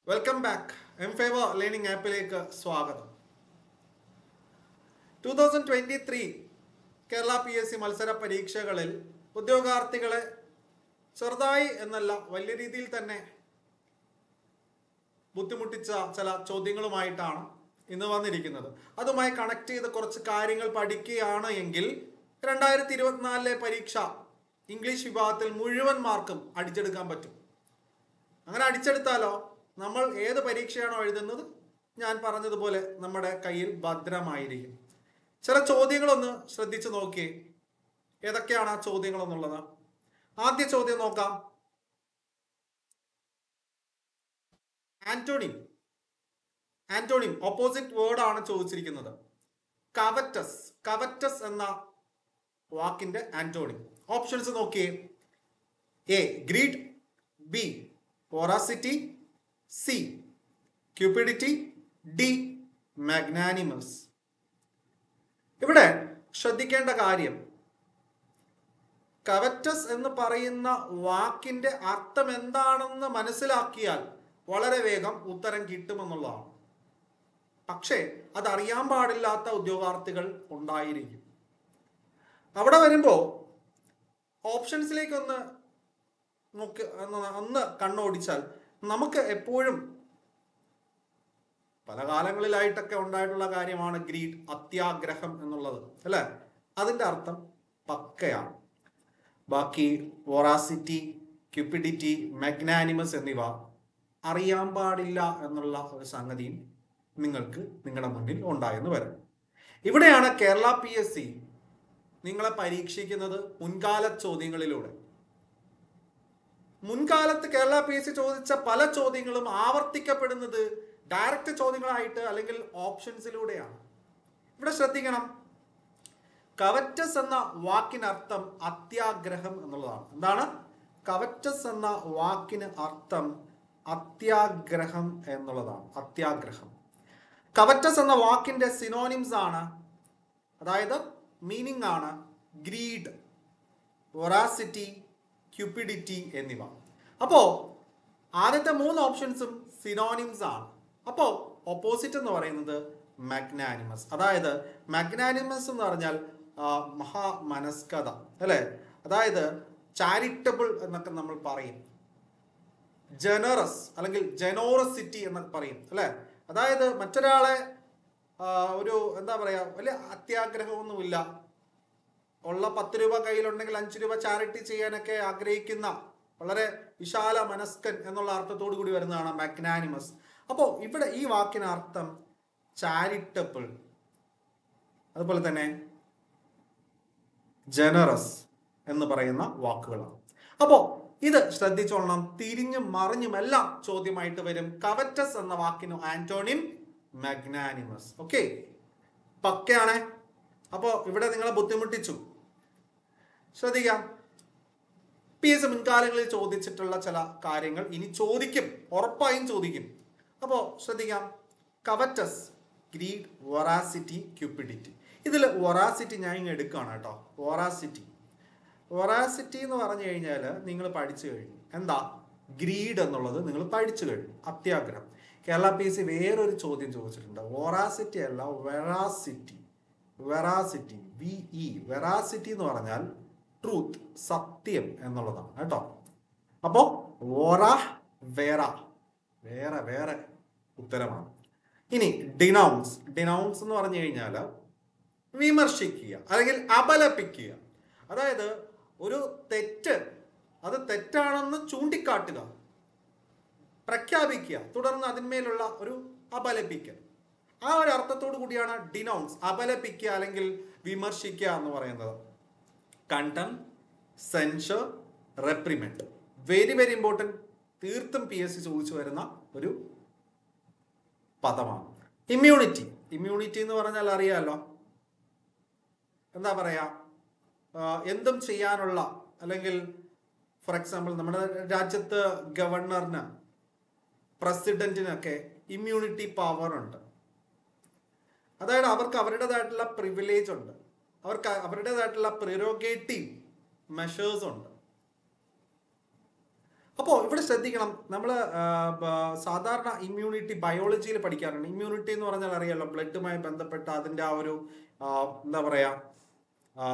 Welcome back M favour learning ആപ്പിലേക്ക് സ്വാഗതം two thousand twenty three Kerala P S C മത്സര പരീക്ഷകളിൽ ഉദ്യോഗാർത്ഥികളെ ചെറുതായി എന്നല്ല വലിയ രീതിയിൽ തന്നെ ബുദ്ധിമുട്ടിച്ച ചില ചോദ്യങ്ങളുമായിട്ടാണ് ഇന്ന് വന്നിരിക്കുന്നത് അതുമായി കണക്ട് ചെയ്ത് കുറച്ച് കാര്യങ്ങൾ പഠിക്കുകയാണ് എങ്കിൽ രണ്ടായിരത്തി ഇരുപത്തിനാലിലെ പരീക്ഷ ഇംഗ്ലീഷ് വിഭാഗത്തിൽ മുഴുവൻ മാർക്കും അടിച്ചെടുക്കാൻ പറ്റും അങ്ങനെ അടിച്ചെടുത്താലോ നമ്മൾ ഏത് പരീക്ഷയാണോ എഴുതുന്നത് ഞാൻ പറഞ്ഞതുപോലെ നമ്മുടെ കയ്യിൽ ഭദ്രമായിരിക്കും ചില ചോദ്യങ്ങളൊന്ന് ശ്രദ്ധിച്ചു നോക്കിയേ ഏതൊക്കെയാണ് ആ ചോദ്യങ്ങൾ എന്നുള്ളത് ആദ്യ ചോദ്യം നോക്കാം ആന്റോണിം ആന്റോണിം ഓപ്പോസിറ്റ് വേർഡ് ആണ് ചോദിച്ചിരിക്കുന്നത് കവറ്റസ് കവറ്റസ് എന്ന വാക്കിന്റെ ആന്റോണിം ഓപ്ഷൻസ് നോക്കിയേ A greed B voracity C cupidity D magnanimous ഇവിടെ ശ്രദ്ധിക്കേണ്ട കാര്യം കവറ്റസ് എന്ന് പറയുന്ന വാക്കിന്റെ അർത്ഥം എന്താണെന്ന് മനസ്സിലാക്കിയാൽ വളരെ വേഗം ഉത്തരം കിട്ടുമെന്നുള്ളതാണ് പക്ഷേ അതറിയാൻ പാടില്ലാത്ത ഉദ്യോഗാർത്ഥികൾ ഉണ്ടായിരിക്കും അവിടെ വരുമ്പോൾ ഓപ്ഷൻസിലേക്കൊന്ന് നോക്ക് ഒന്ന് ഒന്ന് കണ്ണോടിച്ചാൽ നമുക്ക് എപ്പോഴും പല കാലങ്ങളിലായിട്ടൊക്കെ ഉണ്ടായിട്ടുള്ള കാര്യമാണ് ഗ്രീഡ് അത്യാഗ്രഹം എന്നുള്ളത് അല്ലേ അതിന്റെ അർത്ഥം പക്കയാണ് ബാക്കി വൊറാസിറ്റി ക്യൂപ്പിഡിറ്റി മാഗ്നാനിമസ് എന്നിവ അറിയാൻ പാടില്ല എന്നുള്ള ഒരു സംഗതിയും നിങ്ങൾക്ക് നിങ്ങളുടെ മുന്നിൽ ഉണ്ടായെന്ന് വരും ഇവിടെയാണ് കേരള പി എസ് സി നിങ്ങളെ പരീക്ഷിക്കുന്നത് മുൻകാല ചോദ്യങ്ങളിലൂടെ മുൻകാലത്ത് കേരള പി എസ് സി ചോദിച്ച പല ചോദ്യങ്ങളും ആവർത്തിക്കപ്പെടുന്നത് ഡയറക്റ്റ് ചോദ്യങ്ങളായിട്ട് അല്ലെങ്കിൽ ഓപ്ഷൻസിലൂടെയാണ് ഇവിടെ ശ്രദ്ധിക്കണം കവറ്റസ് എന്ന വാക്കിനർത്ഥം അത്യാഗ്രഹം എന്നുള്ളതാണ് എന്താണ് കവറ്റസ് എന്ന വാക്കിന് അർത്ഥം അത്യാഗ്രഹം എന്നുള്ളതാണ് അത്യാഗ്രഹം കവറ്റസ് എന്ന വാക്കിന്റെ സിനോണിംസ് ആണ് അതായത് മീനിങ് ആണ് ഗ്രീഡ് വൊറാസിറ്റി ക്യൂപ്പിഡിറ്റി എന്നിവ അപ്പോ ആദ്യത്തെ മൂന്ന് ഓപ്ഷൻസും സിനോണിംസ് ആണ് അപ്പോൾ ഓപ്പോസിറ്റ് എന്ന് പറയുന്നത് മാഗ്നാനിമസ് അതായത് മാഗ്നാനിമസ് എന്ന് പറഞ്ഞാൽ ആ, മഹാമനസ്കത അല്ലേ അതായത് ചാരിറ്റബിൾ എന്നൊക്കെ നമ്മൾ പറയും ജനറസ് അല്ലെങ്കിൽ ജനോറസിറ്റി എന്നൊക്കെ പറയും അല്ലേ അതായത് മറ്റൊരാളെ ആ, ഒരു എന്താ പറയാ വലിയ അത്യാഗ്രഹമൊന്നുമില്ല ഉള്ള പത്ത് രൂപ കയ്യിലുണ്ടെങ്കിൽ അഞ്ച് രൂപ ചാരിറ്റി ചെയ്യാനൊക്കെ ആഗ്രഹിക്കുന്ന വളരെ വിശാല മനസ്കൻ എന്നുള്ള അർത്ഥത്തോടു കൂടി വരുന്നതാണ് മാഗ്നാനിമസ് അപ്പോൾ ഇവിടെ ഈ വാക്കിന് അർത്ഥം ചാരിറ്റബിൾ അതുപോലെ തന്നെ ജനറസ് എന്ന് പറയുന്ന വാക്കുകളാണ് അപ്പോൾ ഇത് ശ്രദ്ധിച്ചോളണം തിരിഞ്ഞും മറിഞ്ഞും എല്ലാം ചോദ്യമായിട്ട് വരും കവറ്റസ് എന്ന വാക്കിന് ആന്റോണിം മാഗ്നാനിമസ് ഓക്കെ പക്കയാണേ അപ്പോൾ ഇവിടെ നിങ്ങളെ ബുദ്ധിമുട്ടിച്ചു ശ്രദ്ധിക്കാം പി എസ് മുൻകാലങ്ങളിൽ ചോദിച്ചിട്ടുള്ള ചില കാര്യങ്ങൾ ഇനി ചോദിക്കും ഉറപ്പായും ചോദിക്കും അപ്പോൾ ശ്രദ്ധിക്കാം കവറ്റസ് ഗ്രീഡ് വൊറാസിറ്റി ക്യൂപ്പിഡിറ്റി ഇതിൽ വൊറാസിറ്റി ഞാൻ ഇങ്ങ് എടുക്കുകയാണ് കേട്ടോ വൊറാസിറ്റി വൊറാസിറ്റി എന്ന് പറഞ്ഞു കഴിഞ്ഞാൽ നിങ്ങൾ പഠിച്ചു കഴിഞ്ഞു എന്താ ഗ്രീഡ് എന്നുള്ളത് നിങ്ങൾ പഠിച്ചു കഴിഞ്ഞു അത്യാഗ്രഹം കേരള പി എസ് സി വേറൊരു ചോദ്യം ചോദിച്ചിട്ടുണ്ട് വൊറാസിറ്റി അല്ല veracity veracity V E veracity എന്ന് പറഞ്ഞാൽ ട്രൂത്ത് സത്യം എന്നുള്ളതാണ് കേട്ടോ അപ്പോ വോറ വേറ വേറെ വേറെ ഉത്തരമാണ് ഇനി ഡിനൗൺസ് ഡിനൗൺസ് എന്ന് പറഞ്ഞു കഴിഞ്ഞാൽ വിമർശിക്കുക അല്ലെങ്കിൽ അപലപിക്കുക അതായത് ഒരു തെറ്റ് അത് തെറ്റാണെന്ന് ചൂണ്ടിക്കാട്ടുക പ്രഖ്യാപിക്കുക തുടർന്ന് അതിന്മേലുള്ള ഒരു അപലപിക്കൽ ആ ഒരു അർത്ഥത്തോടു കൂടിയാണ് ഡിനൗൺസ് അപലപിക്കുക അല്ലെങ്കിൽ വിമർശിക്കുക എന്ന് പറയുന്നത് condemn censure reprimand very very important തീർത്തും പി എസ് സി ചോദിച്ചു വരുന്ന ഒരു പദമാണ് ഇമ്മ്യൂണിറ്റി ഇമ്മ്യൂണിറ്റി എന്ന് പറഞ്ഞാൽ അറിയാലോ എന്താ പറയാ ആ, എന്തും ചെയ്യാനുള്ള അല്ലെങ്കിൽ ഫോർ എക്സാമ്പിൾ നമ്മുടെ രാജ്യത്ത് ഗവർണറിന് പ്രസിഡന്റിനൊക്കെ ഇമ്മ്യൂണിറ്റി പവർ ഉണ്ട് അതായത് അവർക്ക് അവരുടേതായിട്ടുള്ള പ്രിവിലേജ് ഉണ്ട് അവർക്ക് അവരുടേതായിട്ടുള്ള പ്രിറോഗേറ്റീവ് മെഷേഴ്സ് ഉണ്ട് അപ്പോൾ ഇവിടെ ഇവിടെ ശ്രദ്ധിക്കണം നമ്മൾ സാധാരണ ഇമ്മ്യൂണിറ്റി ബയോളജിയിൽ പഠിക്കാറുണ്ട് ഇമ്മ്യൂണിറ്റി എന്ന് പറഞ്ഞാൽ അറിയാലോ ബ്ലഡുമായി ബന്ധപ്പെട്ട അതിൻ്റെ ആ ഒരു ആ, എന്താ പറയാ ആ,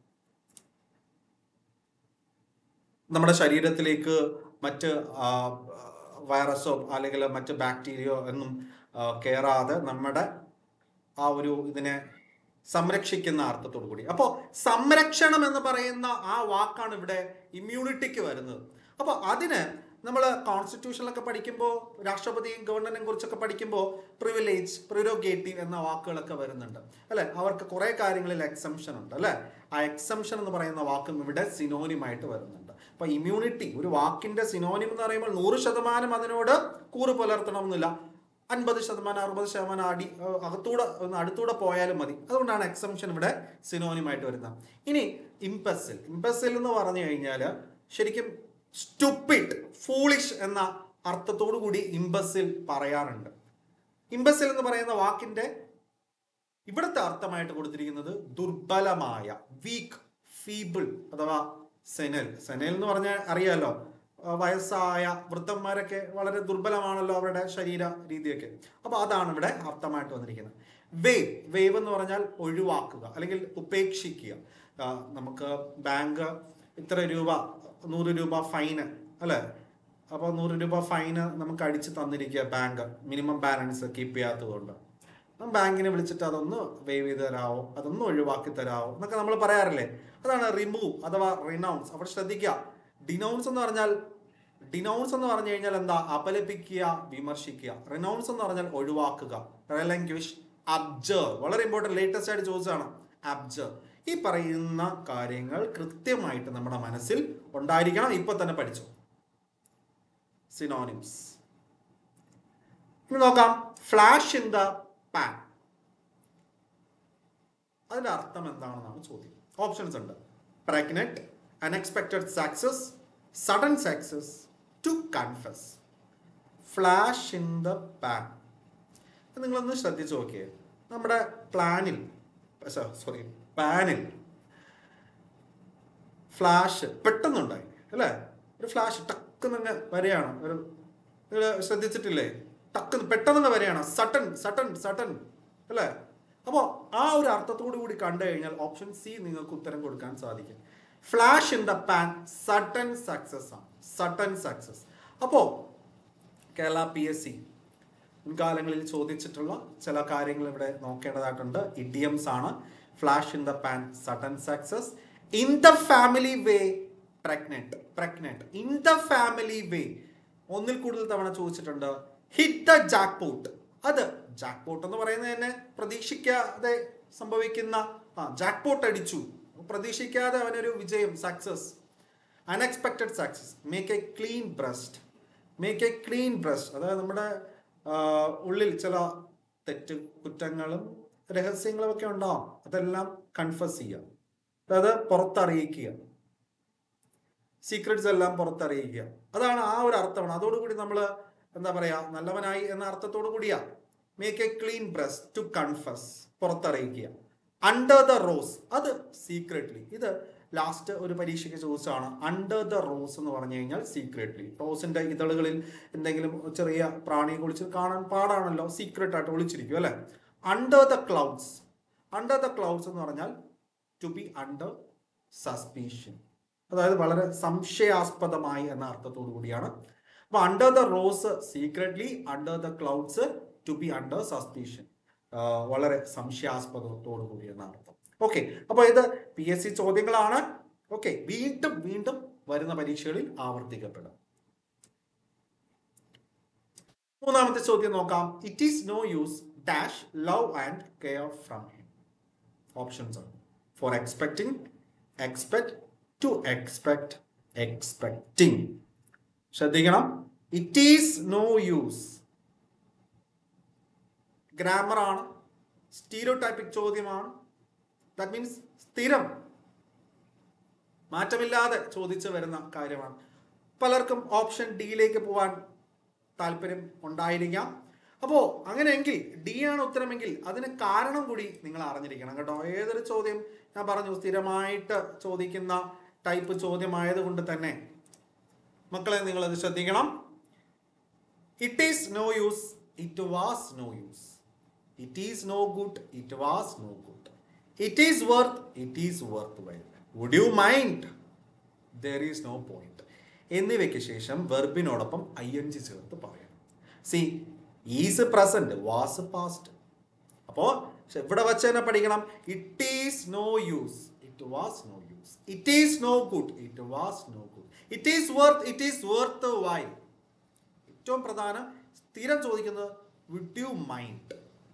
നമ്മുടെ ശരീരത്തിലേക്ക് മറ്റ് ആ, വൈറസോ അല്ലെങ്കിൽ മറ്റ് ബാക്ടീരിയയോ ഒന്നും ആ, കയറാതെ നമ്മുടെ ആ ഒരു ഇതിനെ സംരക്ഷിക്കുന്ന അർത്ഥത്തോടു കൂടി അപ്പോൾ സംരക്ഷണം എന്ന് പറയുന്ന ആ വാക്കാണ് ഇവിടെ ഇമ്മ്യൂണിറ്റിക്ക് വരുന്നത് അപ്പോൾ അതിന് നമ്മൾ കോൺസ്റ്റിറ്റ്യൂഷനിലൊക്കെ പഠിക്കുമ്പോൾ രാഷ്ട്രപതിയും ഗവർണറിനെ കുറിച്ചൊക്കെ പഠിക്കുമ്പോൾ പ്രിവിലേജ് പ്രിരോഗേറ്റീവ് എന്ന വാക്കുകളൊക്കെ വരുന്നുണ്ട് അല്ലെ അവർക്ക് കുറേ കാര്യങ്ങളിൽ എക്സംഷൻ ഉണ്ട് അല്ലെ ആ എക്സംഷൻ എന്ന് പറയുന്ന വാക്കും ഇവിടെ സിനോനിമായിട്ട് വരുന്നുണ്ട് അപ്പൊ ഇമ്മ്യൂണിറ്റി ഒരു വാക്കിന്റെ സിനോനിം എന്ന് പറയുമ്പോൾ നൂറ് ശതമാനം അതിനോട് കൂറ് പുലർത്തണമെന്നില്ല അൻപത് ശതമാനം അറുപത് ശതമാനം അടി ഏഹ് അകത്തൂടെ ഒന്ന് അടുത്തൂടെ പോയാലും മതി അതുകൊണ്ടാണ് എക്സംഷൻ ഇവിടെ സിനോനിമായിട്ട് വരുന്നത് ഇനി ഇമ്പസിൽ ഇമ്പസിൽ എന്ന് പറഞ്ഞു കഴിഞ്ഞാൽ ശരിക്കും സ്റ്റുപ്പിഡ് ഫൂളിഷ് എന്ന അർത്ഥത്തോടു കൂടി ഇമ്പസിൽ പറയാറുണ്ട് ഇമ്പസിൽ എന്ന് പറയുന്ന വാക്കിന്റെ ഇവിടുത്തെ അർത്ഥമായിട്ട് കൊടുത്തിരിക്കുന്നത് ദുർബലമായ വീക്ക് ഫീബിൾ അഥവാ സെനൽ സെനൽ എന്ന് പറഞ്ഞാൽ അറിയാലോ ആ, വയസ്സായ വൃദ്ധന്മാരൊക്കെ വളരെ ദുർബലമാണല്ലോ അവരുടെ ശരീര രീതിയൊക്കെ അപ്പൊ അതാണ് ഇവിടെ അർത്ഥമായിട്ട് വന്നിരിക്കുന്നത് വേവ് വേവ് എന്ന് പറഞ്ഞാൽ ഒഴിവാക്കുക അല്ലെങ്കിൽ ഉപേക്ഷിക്കുക ആ, നമുക്ക് ബാങ്ക് ഇത്ര രൂപ നൂറ് രൂപ ഫൈന് അല്ലെ അപ്പോൾ നൂറ് രൂപ ഫൈന് നമുക്ക് അടിച്ച് തന്നിരിക്കുക ബാങ്ക് മിനിമം ബാലൻസ് കീപ്പ് ചെയ്യാത്തതുകൊണ്ട് അപ്പം ബാങ്കിനെ വിളിച്ചിട്ട് അതൊന്ന് വേവ് ചെയ്ത് തരാവോ അതൊന്ന് ഒഴിവാക്കി തരാവോ എന്നൊക്കെ നമ്മൾ പറയാറില്ലേ അതാണ് റിമൂവ് അഥവാ റിനൗൺസ് അവിടെ ശ്രദ്ധിക്കുക ഡിനൗൺസ് എന്ന് പറഞ്ഞാൽ ഡിനൗൺസ് എന്ന് പറഞ്ഞു കഴിഞ്ഞാൽ എന്താ അപലപിക്കുക വിമർശിക്കുക റിനൗൺസ് എന്ന് പറഞ്ഞാൽ ഒഴിവാക്കുക റെലങ്ക്വിഷ് അബ്ജർവ് വളരെ ഇമ്പോർട്ടൻറ്റ് ലേറ്റസ്റ്റ് ആയിട്ട് ചോദിച്ചതാണ് അബ്ജർവ് ഈ പറയുന്ന കാര്യങ്ങൾ കൃത്യമായിട്ട് നമ്മുടെ മനസ്സിൽ ഉണ്ടായിരിക്കണം ഇപ്പൊ തന്നെ പഠിച്ചു സിനോണിംസ് ഇനി നോക്കാം ഫ്ലാഷ് ഇൻ ദ പാൻ അതിന്റെ അർത്ഥം എന്താണെന്നാണ് ചോദ്യം ഓപ്ഷൻസ് ഉണ്ട് pregnant unexpected success sudden success to confess flash in the pan നിങ്ങളൊന്ന് ശ്രദ്ധിച്ചു നോക്കിയേ നമ്മുടെ പ്ലാനിൽ സോറി പാനിൽ ഫ്ലാഷ് പെട്ടെന്നുണ്ടായി അല്ലേ ഒരു ഫ്ലാഷ് ടക്ക് തന്നെ വരെയാണ് ഒരു നിങ്ങൾ ശ്രദ്ധിച്ചിട്ടില്ലേ ടക്ക് പെട്ടെന്ന് വരെയാണ് സട്ടൻ സട്ടൻ സട്ടൻ അല്ലേ അപ്പോൾ ആ ഒരു അർത്ഥത്തോടു കൂടി കണ്ടു കഴിഞ്ഞാൽ ഓപ്ഷൻ സി നിങ്ങൾക്ക് ഉത്തരം കൊടുക്കാൻ സാധിക്കും flash in the pan sudden success ആണ് സട്ടൻ സക്സസ് അപ്പോൾ കേരള പി എസ് സി മുൻകാലങ്ങളിൽ ചോദിച്ചിട്ടുള്ള ചില കാര്യങ്ങൾ ഇവിടെ നോക്കേണ്ടതായിട്ടുണ്ട് ഇഡിയംസ് ആണ് flash in the pan sudden success in the family way pregnant pregnant in the family way ഒന്നിൽ കൂടുതൽ തവണ ചോദിച്ചിട്ടുണ്ട് ഹിറ്റ് ദ ജാക്ക് പോട്ട് അത് ജാക്ക് പോട്ട് എന്ന് പറയുന്നത് തന്നെ പ്രതീക്ഷിക്കാതെ സംഭവിക്കുന്ന ആ ജാക്ക് പോട്ട് അടിച്ചു പ്രതീക്ഷിക്കാതെ അവനൊരു വിജയം success unexpected success make a clean breast make a clean breast അതായത് നമ്മുടെ ആ, ഉള്ളിൽ ചില തെറ്റ് കുറ്റങ്ങളും രഹസ്യങ്ങളും ഒക്കെ ഉണ്ടാവും അതെല്ലാം കൺഫസ് ചെയ്യുക അതായത് പുറത്തറിയിക്കുക സീക്രട്സ് എല്ലാം പുറത്തറിയിക്കുക അതാണ് ആ ഒരു അർത്ഥമാണ് അതോടുകൂടി നമ്മൾ എന്താ പറയാ നല്ലവനായി എന്ന അർത്ഥത്തോടു കൂടിയാ make a clean breast to confess പുറത്തറിയിക്കുക അണ്ടർ ദ റോസ് അത് സീക്രട്ട്ലി ഇത് ലാസ്റ്റ് ഒരു പരീക്ഷയ്ക്ക് ചോദിച്ചതാണ് അണ്ടർ ദ റോസ് എന്ന് പറഞ്ഞു കഴിഞ്ഞാൽ സീക്രട്ട്ലി റോസിന്റെ ഇതളുകളിൽ എന്തെങ്കിലും ചെറിയ പ്രാണിയെ കുളിച്ച് കാണാൻ പാടാണല്ലോ സീക്രട്ട് ആയിട്ട് ഒളിച്ചിരിക്കും അല്ലെ under the clouds under the clouds എന്ന് പറഞ്ഞാൽ ടു ബി അണ്ടർ സസ്പീഷൻ അതായത് വളരെ സംശയാസ്പദമായി എന്ന അർത്ഥത്തോടു കൂടിയാണ് അപ്പൊ under the rose secretly under the clouds to be under suspicion വളരെ സംശയാസ്പദത്തോടു കൂടി എന്ന അർത്ഥം ഓക്കെ അപ്പൊ ഇത് പി എസ് സി ചോദ്യങ്ങളാണ് ഓക്കെ വീണ്ടും വീണ്ടും വരുന്ന പരീക്ഷകളിൽ ആവർത്തിക്കപ്പെടും മൂന്നാമത്തെ ചോദ്യം നോക്കാം it is no use dash love and care from him options ആണ് for expecting expect to expect expecting ശ്രദ്ധിക്കണം it is no use grammar ആണ് സ്റ്റീരിയോടൈപ്പിക് ചോദ്യമാണ് ദാറ്റ് മീൻസ് സ്ഥിരം മാറ്റമില്ലാതെ ചോദിച്ചു വരുന്ന കാര്യമാണ് പലർക്കും ഓപ്ഷൻ ഡിയിലേക്ക് പോവാൻ താല്പര്യം ഉണ്ടായിരിക്കാം അപ്പോൾ അങ്ങനെയെങ്കിൽ ഡി ആണ് ഉത്തരമെങ്കിൽ അതിന് കാരണം കൂടി നിങ്ങൾ അറിഞ്ഞിരിക്കണം കേട്ടോ ഏതൊരു ചോദ്യം ഞാൻ പറഞ്ഞു സ്ഥിരമായിട്ട് ചോദിക്കുന്ന ടൈപ്പ് ചോദ്യമായതുകൊണ്ട് തന്നെ മക്കളെ നിങ്ങൾ അത് ശ്രദ്ധിക്കണം it is no use it was no use it is no good it was no good it is worth it is worth well would you mind there is no point എന്നിവയ്ക്ക് ശേഷം വെർബിനോടൊപ്പം I N G ചേർത്ത് പറയണം see is present was past അപ്പോൾ ഇവിടെ വെച്ച് തന്നെ പഠിക്കണം it is no use it was no use it is no good it was no good it is worth it is worth while ഏറ്റവും പ്രധാനം സ്ഥിരം ചോദിക്കുന്നത് would you mind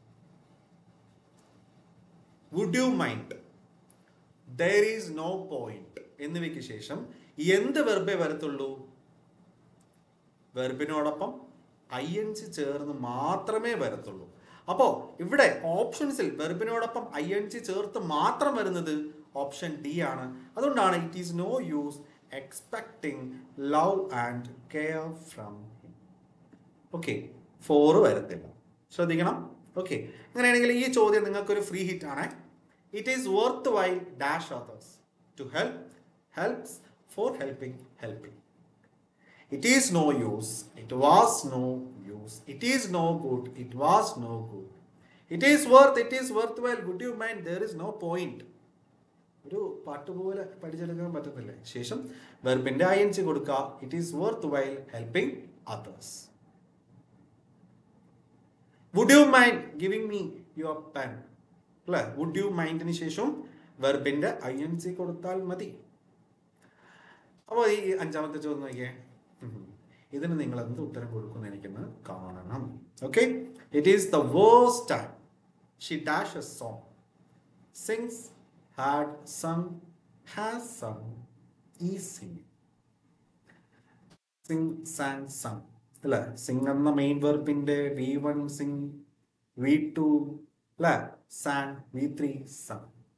would you mind there is no point എന്നിവയ്ക്ക് ശേഷം എന്ത് വെർബേ വരത്തുള്ളൂ വെർബിനോടൊപ്പം I N C ചേർന്ന് മാത്രമേ വരത്തുള്ളൂ അപ്പോൾ ഇവിടെ ഓപ്ഷൻസിൽ വെർബിനോടൊപ്പം ഐ എൻ സി ചേർത്ത് മാത്രം വരുന്നത് ഓപ്ഷൻ ഡി ആണ് അതുകൊണ്ടാണ് it is no use expecting love and care from him okay for വരത്തില്ല ശ്രദ്ധിക്കണം ഓക്കെ അങ്ങനെയാണെങ്കിൽ ഈ ചോദ്യം നിങ്ങൾക്കൊരു ഫ്രീ ഹിറ്റ് ആണ് it is worth while dash others to help helps for helping helping It is no use. It was no use. It is no good. It was no good. It is worth. It is worthwhile. Would you mind? There is no point. ഒരു പാട്ട് പോലെ പഠിച്ചെടുക്കാൻ പറ്റത്തില്ലേ ശേഷം വെർബിന്റെ I N G കൊടുക്കുക it is worth while helping others would you mind giving me your pen അല്ലേ would you മൈൻഡിന് ശേഷം വെർബിന്റെ ഐ എൻ സി കൊടുത്താൽ മതി അപ്പോൾ ഈ അഞ്ചാമത്തെ ചോദ്യം നോക്കിയേ ഉം. ഇതിന് നിങ്ങൾ എന്ത് ഉത്തരം കൊടുക്കുന്നു എനിക്കൊന്ന് കാണണം okay it is the worst time she dash a song sings had sung has sung ഈ സിംഗ് സിംഗ് സാങ് സം അല്ലെ സിംഗ് എന്ന മെയിൻ വെർബിന്റെ V one sing V two അല്ലെ സാങ് വി ത്രീ സം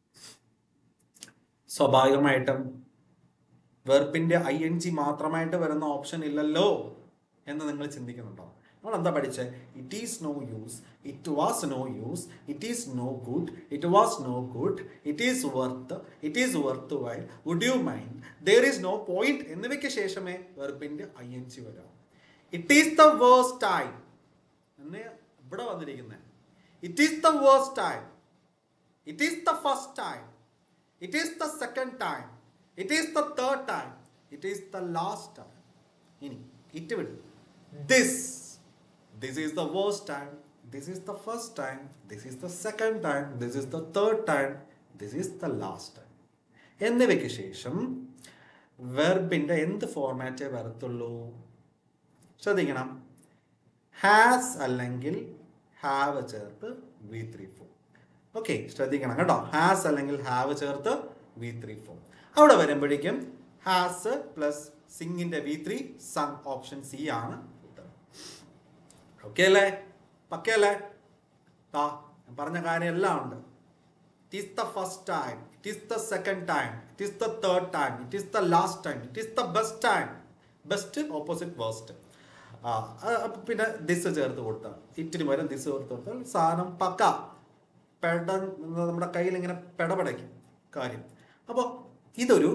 സ്വാഭാവികമായിട്ടും വെർബിന്റെ ഐ എൻ ജി മാത്രമായിട്ട് വരുന്ന option ഇല്ലല്ലോ എന്ന് നിങ്ങൾ ചിന്തിക്കുന്നുണ്ടോ നമ്മൾ എന്താ പഠിച്ചത് it is no use it was no use it is no good it was no good it is worth it is worth while would you mind there is no point എന്നിവയ്ക്ക് ശേഷമേ വെർബിന്റെ I N G വരാം it is the worst time എന്ന് ഇവിടെ വന്നിരിക്കുന്നത് it is the worst time it is the first time it is the second time it is the third time it is the last time ഇനി it വിടും this this is the worst time this is the first time this is the second time this is the third time this is the last time എന്നിവയ്ക്ക് ശേഷം വെർബിന്റെ എന്ത് ഫോർമാറ്റേ വരത്തുള്ളൂ ശ്രദ്ധിക്കണം has അല്ലെങ്കിൽ have ചേർത്ത് V three four okay ശ്രദ്ധിക്കണം കേട്ടോ has അല്ലെങ്കിൽ ഹാവ് ചേർത്ത് വി ത്രീ ഫോർ അവിടെ വരുമ്പോഴേക്കും ഹാസ് പ്ലസ് സിംഗിന്റെ V three sung option C ആണ് ഉത്തരം ഓക്കെ അല്ലേ പക്കേ അല്ലേ ആ ഞാൻ പറഞ്ഞ കാര്യം എല്ലാം ഉണ്ട് it is the first time it is the second time it is the third time it is the last time it is the best time best opposite waste ആ ആ, അപ്പൊ പിന്നെ ദിസ് ചേർത്ത് കൊടുത്താൽ ഇറ്റിന് പകരം ദിസ് ചേർത്ത് കൊടുത്താൽ സാധനം പക്ക പെട നമ്മുടെ കയ്യിൽ ഇങ്ങനെ പെടപെടയ്ക്കും കാര്യം അപ്പോൾ ഇതൊരു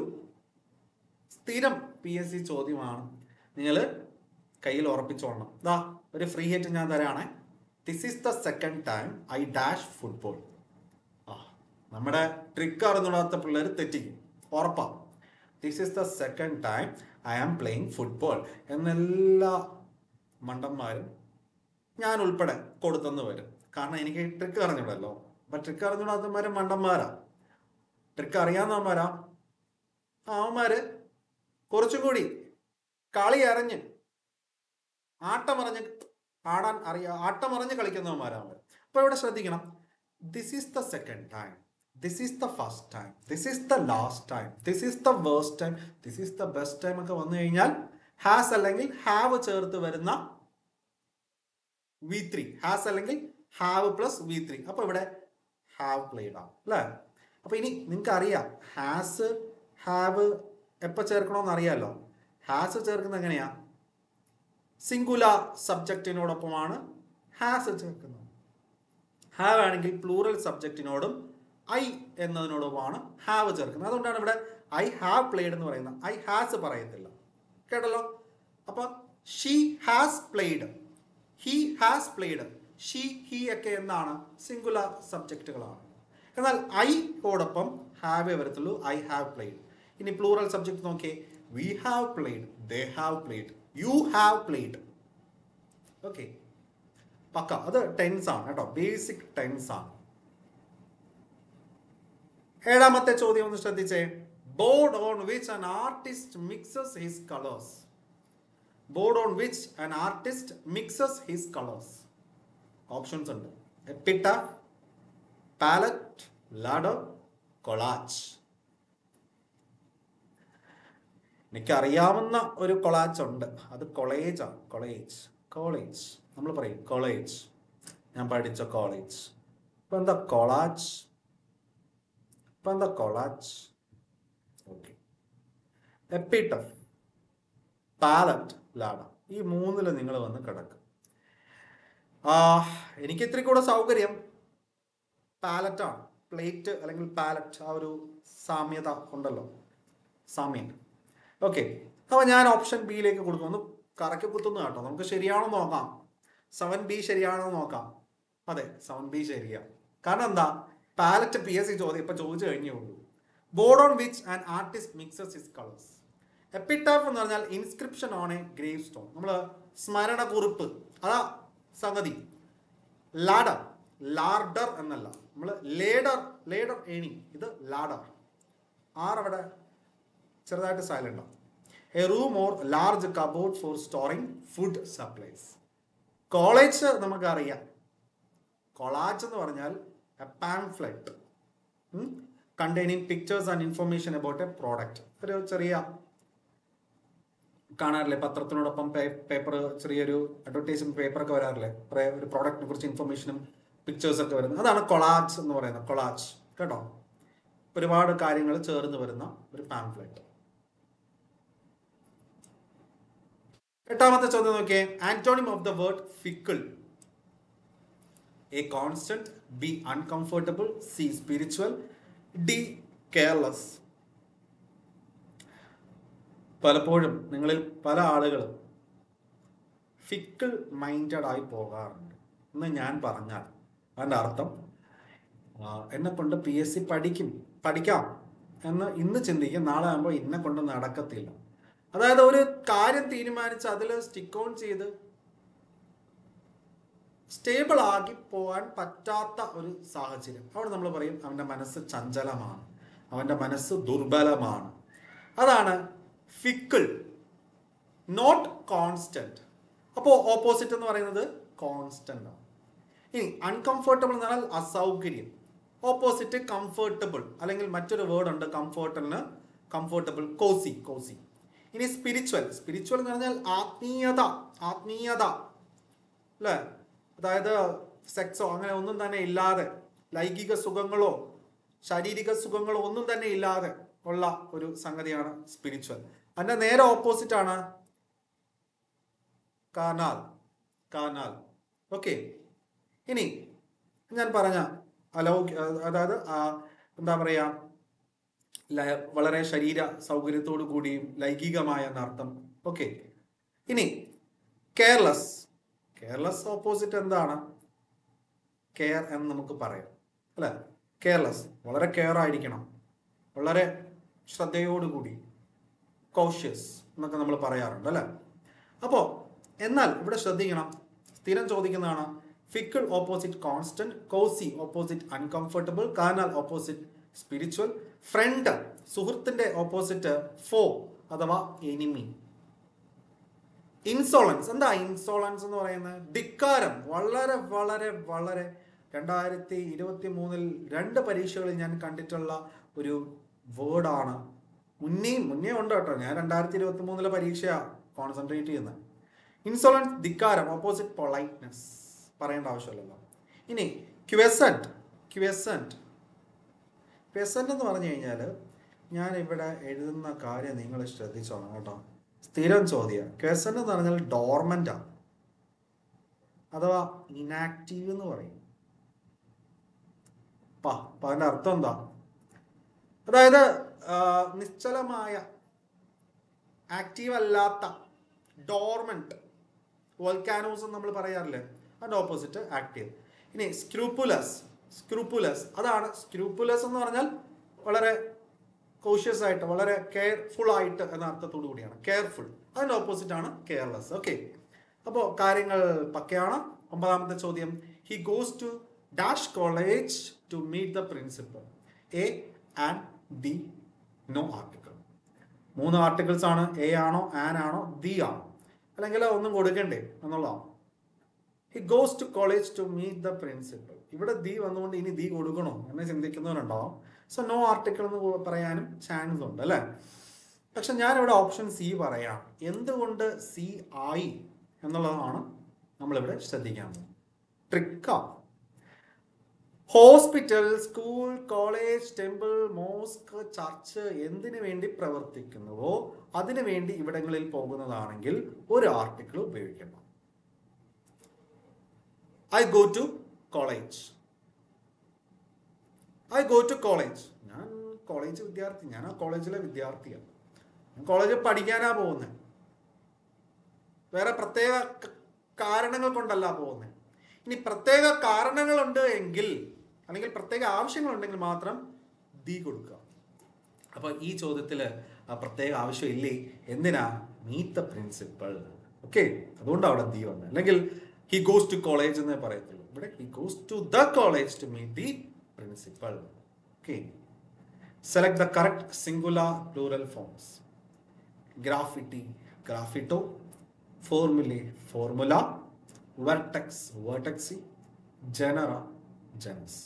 സ്ഥിരം പി എസ് സി ചോദ്യമാണ് നിങ്ങൾ കയ്യിൽ ഉറപ്പിച്ചോളണം ദാ ഒരു ഫ്രീ ഹിറ്റ് ഞാൻ തരാണേ this is the second time I dash football ആ നമ്മുടെ ട്രിക്ക് അറിഞ്ഞൂടാത്ത പിള്ളേർ തെറ്റിക്കും ഉറപ്പാ this is the second time I am playing football എന്നെല്ലാ മണ്ടന്മാരും ഞാൻ ഉൾപ്പെടെ കൊടുത്തെന്ന് വരും കാരണം എനിക്ക് ട്രിക്ക് അറിഞ്ഞൂടല്ലോ അപ്പൊ ട്രിക്ക് അറിഞ്ഞൂടാത്തമാരും മണ്ടന്മാരാ ട്രിക്ക് അറിയാവുന്നവന്മാരാ ആ അവന്മാര് കുറച്ചും കൂടി കളി അറിഞ്ഞ് ആട്ടമറിഞ്ഞ് ആടാൻ അറിയാ ആട്ടമറിഞ്ഞ് കളിക്കുന്നവന്മാരാണ് അവർ അപ്പൊ ഇവിടെ ശ്രദ്ധിക്കണം this is the second time this is the first time this is the last time this is the worst time this is the best time ഒക്കെ വന്നു കഴിഞ്ഞാൽ ഹാസ് അല്ലെങ്കിൽ ഹാവ് ചേർത്ത് വരുന്ന വി ത്രീ ഹാസ് അല്ലെങ്കിൽ ഹാവ് പ്ലസ് വി ത്രീ അപ്പൊ ഇവിടെ have played ആവും അല്ലേ അപ്പൊ ഇനി നിങ്ങൾക്ക് അറിയാം ഹാസ് ഹാവ് എപ്പോൾ ചേർക്കണമെന്ന് അറിയാമല്ലോ ഹാസ് ചേർക്കുന്നത് എങ്ങനെയാ സിംഗുലാർ സബ്ജക്റ്റിനോടൊപ്പമാണ് ഹാസ് ചേർക്കുന്നത് ഹാവ് ആണെങ്കിൽ പ്ലൂറൽ സബ്ജക്റ്റിനോടും ഐ എന്നതിനോടൊപ്പമാണ് ഹാവ് ചേർക്കുന്നത് അതുകൊണ്ടാണ് ഇവിടെ ഐ ഹാവ് പ്ലേഡ് എന്ന് പറയുന്നത് ഐ ഹാസ് പറയത്തില്ല കേട്ടല്ലോ അപ്പൊ she has played he has played she he ഒക്കെ എന്താണ് സിംഗുലർ സബ്ജക്റ്റുകളാണ് എന്നാൽ ഐയോടൊപ്പം ഹാവേ വരത്തുള്ളൂ ഐ ഹാവ് പ്ലേഡ് ഇനി പ്ലൂറൽ സബ്ജക്ട് നോക്കിയേ we have played they have played you have played okay പക്ക അത് ടെൻസ് ആണ് കേട്ടോ ബേസിക് ടെൻസ് ആണ് ഏഴാമത്തെ ചോദ്യം ഒന്ന് ശ്രദ്ധിച്ചേ board on which an artist mixes his colours board on which an artist mixes his colours options ഉണ്ട് എപ്പിട്ട പാലറ്റ് ലാഡർ കൊളാച്ച് എനിക്കറിയാവുന്ന ഒരു കൊളാച്ച് ഉണ്ട് അത് കൊളേജാണ് കൊളേജ് കോളേജ് നമ്മൾ പറയും കോളേജ് ഞാൻ പഠിച്ച കോളേജ് ഇപ്പൊ എന്താ കൊളാച്ച് ഇപ്പൊ എന്താ കൊളാച്ച് ഓക്കെ എപ്പിട്ടഫ് പാലറ്റ് ലാഡ ഈ മൂന്നില് നിങ്ങൾ വന്ന് കിടക്കും ആ എനിക്ക് ഇത്തിരി കൂടെ സൗകര്യം പാലറ്റാണ് പ്ലേറ്റ് അല്ലെങ്കിൽ പാലറ്റ് ആ ഒരു സാമ്യത ഉണ്ടല്ലോ സാമ്യം ഓക്കെ അപ്പോൾ ഞാൻ ഓപ്ഷൻ ബിയിലേക്ക് കൊടുക്കും ഒന്ന് കറക്കി കുത്തുന്നു കേട്ടോ നമുക്ക് ശരിയാണോ നോക്കാം സെവൻ ബി ശരിയാണോ നോക്കാം അതെ സെവൻ ബി ശരിയാ കാരണം എന്താ പാലറ്റ് പി എസ് സി ചോദ്യം ഇപ്പൊ ചോദിച്ചു കഴിഞ്ഞേ ഉള്ളൂ board on which and artist mixes his colours epitaph എന്ന് പറഞ്ഞാൽ inscription on a grave stone നമ്മൾ സ്മരണ കുറിപ്പ് അതാ സംഗതി ലാഡർ ലാർഡർ എന്നല്ല നമ്മൾ ലേഡർ ലേഡർ ഏണി ഇത് ലാഡർ ആർ അവിടെ ചെറുതായിട്ട് സൈലന്റ് ആണ് a room or large cupboard for storing food supplies college നമുക്കറിയാം കൊളാച്ച് എന്ന് പറഞ്ഞാൽ a pamphlet containing pictures and information about a product ഒരു ചെറിയ കാണാറില്ലേ പത്രത്തിനോടൊപ്പം പേപ്പർ ചെറിയൊരു അഡ്വർടൈസ്മെന്റ് പേപ്പർ ഒക്കെ വരാറില്ലേ കുറേ ഒരു പ്രോഡക്റ്റിനെ കുറിച്ച് ഇൻഫർമേഷനും പിക്ചേഴ്സ് ഒക്കെ വരുന്നത് അതാണ് കൊളാച്ച് എന്ന് പറയുന്നത് കൊളാച്ച് കേട്ടോ ഒരുപാട് കാര്യങ്ങൾ ചേർന്ന് വരുന്ന ഒരു പാംഫ്ലെറ്റ് എട്ടാമത്തെ ചോദ്യം നോക്കിയേ antonym of the word fickle A constant B uncomfortable C spiritual D careless പലപ്പോഴും നിങ്ങളിൽ പല ആളുകളും ഫിക്കിൾ മൈൻഡഡ് ആയി പോകാറുണ്ട് എന്ന് ഞാൻ പറഞ്ഞാൽ അതിൻ്റെ അർത്ഥം എന്നെ കൊണ്ട് പി എസ് സി പഠിക്കും പഠിക്കാം എന്ന് ഇന്ന് ചിന്തിക്കും നാളെ ആകുമ്പോൾ ഇന്നെ കൊണ്ട് നടക്കത്തില്ല അതായത് ഒരു കാര്യം തീരുമാനിച്ച് അതിൽ സ്റ്റിക്ക് ഓൺ ചെയ്ത് സ്റ്റേബിൾ ആക്കി പോകാൻ പറ്റാത്ത ഒരു സാഹചര്യം അവിടെ നമ്മൾ പറയും അവൻ്റെ മനസ്സ് ചഞ്ചലമാണ് അവൻ്റെ മനസ്സ് ദുർബലമാണ് അതാണ് ഫിക്കിൾ നോട്ട് കോൺസ്റ്റന്റ് അപ്പോൾ ഓപ്പോസിറ്റ് എന്ന് പറയുന്നത് കോൺസ്റ്റന്റ് ആണ് ഇനി അൺകംഫർട്ടബിൾ എന്ന് പറഞ്ഞാൽ അസൗകര്യം ഓപ്പോസിറ്റ് കംഫർട്ടബിൾ അല്ലെങ്കിൽ മറ്റൊരു വേർഡ് ഉണ്ട് കംഫർട്ടബിളിന് കംഫർട്ടബിൾ കോസി കോസി ഇനി സ്പിരിച്വൽ സ്പിരിച്വൽ എന്ന് പറഞ്ഞാൽ ആത്മീയത ആത്മീയത അല്ലേ അതായത് സെക്സോ അങ്ങനെ ഒന്നും തന്നെ ഇല്ലാതെ ലൈംഗിക സുഖങ്ങളോ ശാരീരിക സുഖങ്ങളോ ഒന്നും തന്നെ ഇല്ലാതെ ഉള്ള ഒരു സംഗതിയാണ് സ്പിരിച്വൽ അതിന്റെ നേരെ ഓപ്പോസിറ്റ് ആണ് കാനാൽ കാനാൽ ഓക്കെ ഇനി ഞാൻ പറഞ്ഞ അലൗകി അതായത് ആ, എന്താ പറയാ ല- വളരെ ശരീര സൗകര്യത്തോടു കൂടിയും ലൈംഗികമായ എന്നർത്ഥം ഓക്കെ ഇനി കെയർലെസ് കെയർലെസ് ഓപ്പോസിറ്റ് എന്താണ് കെയർ എന്ന് നമുക്ക് പറയാം അല്ലെ കെയർലെസ് വളരെ കെയർ ആയിരിക്കണം വളരെ ശ്രദ്ധയോടുകൂടി കോഷ്യസ് എന്നൊക്കെ നമ്മൾ പറയാറുണ്ട് അല്ലെ അപ്പോൾ എന്നാൽ ഇവിടെ ശ്രദ്ധിക്കണം സ്ഥിരം ചോദിക്കുന്നതാണ് fickle opposite constant cosy opposite uncomfortable carnal opposite spiritual friend സുഹൃത്തിന്റെ ഓപ്പോസിറ്റ് ഫോ അഥവാ എനിമി ഇൻസോളൻസ് എന്താ ഇൻസോളൻസ് എന്ന് പറയുന്നത് ധിക്കാരം വളരെ വളരെ വളരെ രണ്ടായിരത്തി ഇരുപത്തി മൂന്നിൽ രണ്ട് പരീക്ഷകളിൽ ഞാൻ കണ്ടിട്ടുള്ള ഒരു വേർഡാണ് മുന്നേയും മുന്നേ ഉണ്ട് കേട്ടോ ഞാൻ രണ്ടായിരത്തി ഇരുപത്തി മൂന്നിലെ പരീക്ഷ കോൺസെൻട്രേറ്റ് ചെയ്യുന്നത് ഇൻസോളൻസ് ധിക്കാരം ഓപ്പോസിറ്റ് പൊളൈറ്റ്നെസ് പറയേണ്ട ആവശ്യമില്ലല്ലോ ഇനി ക്വസന്റ് ക്വസന്റ് ക്വസന്റ് എന്ന് പറഞ്ഞു കഴിഞ്ഞാൽ ഞാൻ ഇവിടെ എഴുതുന്ന കാര്യം നിങ്ങൾ ശ്രദ്ധിച്ചോണം കേട്ടോ സ്ഥിരം ചോദ്യം ക്വസന്റ് എന്ന് പറഞ്ഞാൽ ഡോർമെന്റ് ആണ് അഥവാ ഇനാക്റ്റീവ് എന്ന് പറയും പാ അപ്പൊ അതിന്റെ അർത്ഥം എന്താ അതായത് ആ, നിശ്ചലമായ ആക്റ്റീവ് അല്ലാത്ത ഡോർമെന്റ് വോൾക്കാനോസ് എന്ന് നമ്മൾ പറയാറില്ലേ അതിന്റെ ഓപ്പോസിറ്റ് ആക്റ്റീവ് ഇനി സ്ക്രൂപ്പുലസ് സ്ക്രൂപ്പുലസ് അതാണ് സ്ക്രൂപ്പുലസ് എന്ന് പറഞ്ഞാൽ വളരെ കോഷ്യസ് ആയിട്ട് വളരെ കെയർഫുൾ ആയിട്ട് എന്ന അർത്ഥത്തോടു കൂടിയാണ് കെയർഫുൾ അതിന്റെ ഓപ്പോസിറ്റ് ആണ് കെയർലെസ് ഓക്കെ അപ്പോൾ കാര്യങ്ങൾ പക്കയാണ് ഒമ്പതാമത്തെ ചോദ്യം he goes to dash college to meet the principal a and the no article മൂന്ന് ആർട്ടിക്കിൾസ് ആണ് എ ആണോ ആൻ ആണോ ദി ആണോ അല്ലെങ്കിൽ ഒന്നും കൊടുക്കണ്ടേ എന്നുള്ളതാണ് he goes to college to meet the principal ഇവിടെ ദി വന്നുകൊണ്ട് ഇനി ദി കൊടുക്കണോ എന്ന് ചിന്തിക്കുന്നവരുണ്ടാവും സോ നോ ആർട്ടിക്കിൾ എന്ന് പറയാനും ചാൻസ് ഉണ്ട് അല്ലേ പക്ഷെ ഞാനിവിടെ ഓപ്ഷൻ സി പറയാം എന്തുകൊണ്ട് സി ആയി എന്നുള്ളതാണ് നമ്മളിവിടെ ശ്രദ്ധിക്കാൻ ട്രിക്കാണ് hospital school college temple mosque church എന്തിനു വേണ്ടി പ്രവർത്തിക്കുന്നുവോ അതിനു വേണ്ടി ഇവിടങ്ങളിൽ പോകുന്നതാണെങ്കിൽ ഒരു ആർട്ടിക്കിൾ ഉപയോഗിക്കണം I go to college I go to college ഞാൻ കോളേജ് വിദ്യാർത്ഥി ഞാൻ ആ കോളേജിലെ വിദ്യാർത്ഥിയാണ് ഞാൻ കോളേജിൽ പഠിക്കാനാ പോകുന്നത് വേറെ പ്രത്യേക ക- കാരണങ്ങൾ കൊണ്ടല്ല പോകുന്നത് ഇനി പ്രത്യേക കാരണങ്ങളുണ്ട് എങ്കിൽ അല്ലെങ്കിൽ പ്രത്യേക ആവശ്യങ്ങളുണ്ടെങ്കിൽ മാത്രം ദി കൊടുക്കുക അപ്പൊ ഈ ചോദ്യത്തിൽ പ്രത്യേക ആവശ്യമില്ലേ എന്തിനാ മീറ്റ് ദ പ്രിൻസിപ്പൾ ഓക്കെ അതുകൊണ്ട് അവിടെ ദി വന്നത് അല്ലെങ്കിൽ ഹി ഗോസ് ടു കോളേജ് എന്നേ പറയത്തുള്ളൂ ഇവിടെ he goes to the college to meet the principal okay select the correct singular plural forms graffiti graffito formulae formula vertex vertices genera genus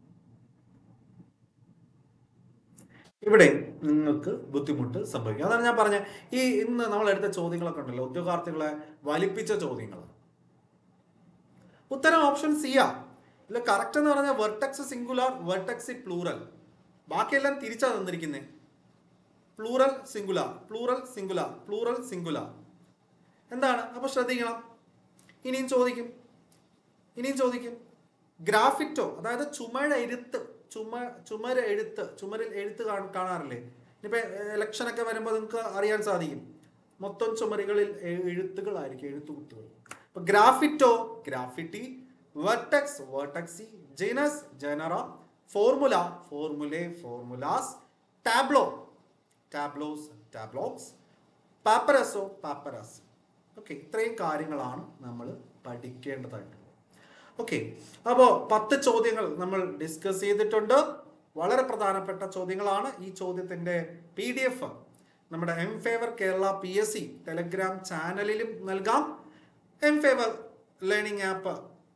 ഇവിടെ നിങ്ങൾക്ക് ബുദ്ധിമുട്ട് സംഭവിക്കും അതാണ് ഞാൻ പറഞ്ഞ ഈ ഇന്ന് നമ്മൾ എടുത്ത ചോദ്യങ്ങളൊക്കെ ഉണ്ടല്ലോ ഉദ്യോഗാർത്ഥികളെ വലിപ്പിച്ച ചോദ്യങ്ങൾ ഉത്തരം ഓപ്ഷൻ സി ആ ഇല്ല കറക്റ്റ് എന്ന് പറഞ്ഞാൽ വെർട്ടക്സ് സിംഗുലാർ വെർട്ടക്സി പ്ലൂറൽ ബാക്കിയെല്ലാം തിരിച്ചാ തന്നിരിക്കുന്നത് plural singular plural singular plural singular എന്താണ് അപ്പൊ ശ്രദ്ധിക്കണം ഇനിയും ചോദിക്കും ഇനിയും ചോദിക്കും ഗ്രാഫിറ്റോ അതായത് ചുമഴ എഴുത്ത് ചുമ ചുമര എഴുത്ത് ചുമരിൽ എഴുത്ത് കാണ- കാണാറില്ലേ ഇനിയിപ്പോ ഇലക്ഷനൊക്കെ വരുമ്പോൾ നിങ്ങൾക്ക് അറിയാൻ സാധിക്കും മൊത്തം ചുമരുകളിൽ എ- എഴുത്തുകളായിരിക്കും എഴുത്തുകുത്തുകൾ അപ്പൊ graffito graffiti vertex vertices genus genera formula formulae formulas tableau tableaus tableaux paparazzo paparazzi okay ഇത്രയും കാര്യങ്ങളാണ് നമ്മൾ പഠിക്കേണ്ടതായിട്ടുള്ളത് ഓക്കെ അപ്പോൾ പത്ത് ചോദ്യങ്ങൾ നമ്മൾ ഡിസ്കസ് ചെയ്തിട്ടുണ്ട് വളരെ പ്രധാനപ്പെട്ട ചോദ്യങ്ങളാണ് ഈ ചോദ്യത്തിന്റെ പി ഡി എഫ് നമ്മുടെ M favour Kerala P S C Telegram ചാനലിലും നൽകാം M favour learning app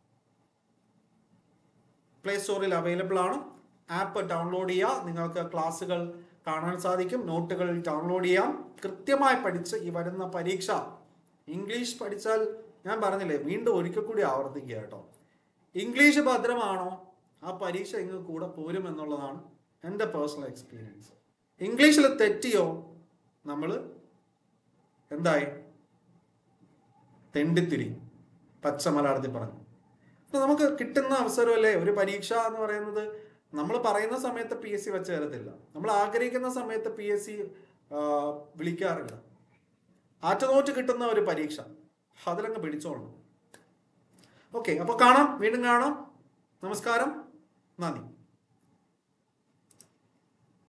play സ്റ്റോറിൽ അവൈലബിൾ ആണ് ആപ്പ് ഡൗൺലോഡ് ചെയ്യുക നിങ്ങൾക്ക് ക്ലാസ്സുകൾ കാണാൻ സാധിക്കും നോട്ടുകൾ ഡൗൺലോഡ് ചെയ്യാം കൃത്യമായി പഠിച്ച് ഈ വരുന്ന പരീക്ഷ ഇംഗ്ലീഷ് പഠിച്ചാൽ ഞാൻ പറഞ്ഞില്ലേ വീണ്ടും ഒരിക്കൽ കൂടി ആവർത്തിക്കുക കേട്ടോ ഇംഗ്ലീഷ് ഭദ്രമാണോ ആ പരീക്ഷ ഇങ്ങ് കൂടെ പോരും എന്നുള്ളതാണ് എൻ്റെ പേഴ്സണൽ എക്സ്പീരിയൻസ് ഇംഗ്ലീഷിൽ തെറ്റിയോ നമ്മൾ എന്തായി തെണ്ടിത്തിരി പച്ച മലയാളത്തിൽ പറഞ്ഞു അപ്പൊ നമുക്ക് കിട്ടുന്ന അവസരമല്ലേ ഒരു പരീക്ഷ എന്ന് പറയുന്നത് നമ്മൾ പറയുന്ന സമയത്ത് പി എസ് സി വെച്ച് തരത്തില്ല നമ്മൾ ആഗ്രഹിക്കുന്ന സമയത്ത് പി എസ് സി വിളിക്കാറില്ല ആറ്റുനോറ്റ് കിട്ടുന്ന ഒരു പരീക്ഷ അതിലങ്ങ് പിടിച്ചോളണം ഓക്കെ അപ്പൊ കാണാം വീണ്ടും കാണാം നമസ്കാരം നന്ദി